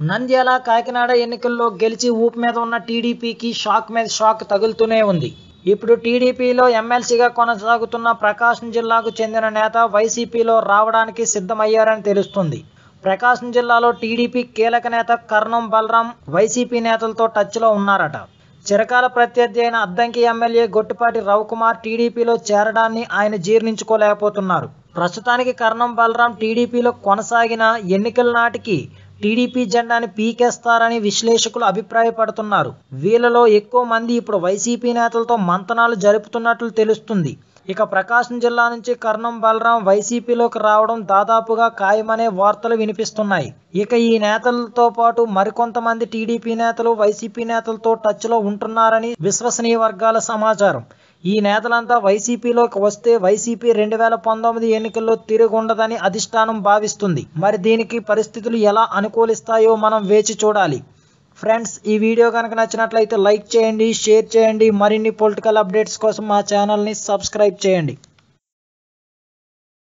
నంద్యాల కాకినాడ ఎన్నికల్లో గెలిచి ఊపు మీద ఉన్న టీడీపీకి షాక్ మీద షాక్ తగులుతూనే ఉంది ఇప్పుడు టీడీపీలో ఎమ్మెల్సీగా కొనసాగుతున్న ప్రకాశం జిల్లాకు చెందిన నేత వైసీపీలో రావడానికి సిద్ధమయ్యారని తెలుస్తుంది ప్రకాశం జిల్లాలో టీడీపీ కీలక నేత కర్ణం బలరాం వైసీపీ నేతలతో టచ్లో ఉన్నారట చిరకాల ప్రత్యర్థి అయిన అద్దంకి ఎమ్మెల్యే గొట్టిపాటి రవికుమార్ టీడీపీలో చేరడాన్ని ఆయన జీర్ణించుకోలేకపోతున్నారు ప్రస్తుతానికి కర్ణం బలరాం టీడీపీలో కొనసాగిన ఎన్నికల నాటికి టీడీపీ జెండాని పీకేస్తారని విశ్లేషకులు అభిప్రాయపడుతున్నారు వీళ్ళలో ఎక్కువ మంది ఇప్పుడు వైసీపీ నేతలతో మంతనాలు జరుపుతున్నట్లు తెలుస్తుంది ఇక ప్రకాశం జిల్లా నుంచి కర్ణం బలరాం వైసీపీలోకి రావడం దాదాపుగా ఖాయమనే వార్తలు వినిపిస్తున్నాయి ఇక ఈ నేతలతో పాటు మరికొంతమంది టీడీపీ నేతలు వైసీపీ నేతలతో టచ్లో ఉంటున్నారని విశ్వసనీయ వర్గాల సమాచారం ఈ నేతలంతా వైసీపీలోకి వస్తే వైసీపీ రెండు వేల పంతొమ్మిది ఎన్నికల్లో తిరుగుండదని అధిష్టానం భావిస్తుంది మరి దీనికి పరిస్థితులు ఎలా అనుకూలిస్తాయో మనం వేచి చూడాలి ఫ్రెండ్స్ ఈ వీడియో కనుక నచ్చినట్లయితే లైక్ చేయండి షేర్ చేయండి మరిన్ని పొలిటికల్ అప్డేట్స్ కోసం మా ఛానల్ని సబ్స్క్రైబ్ చేయండి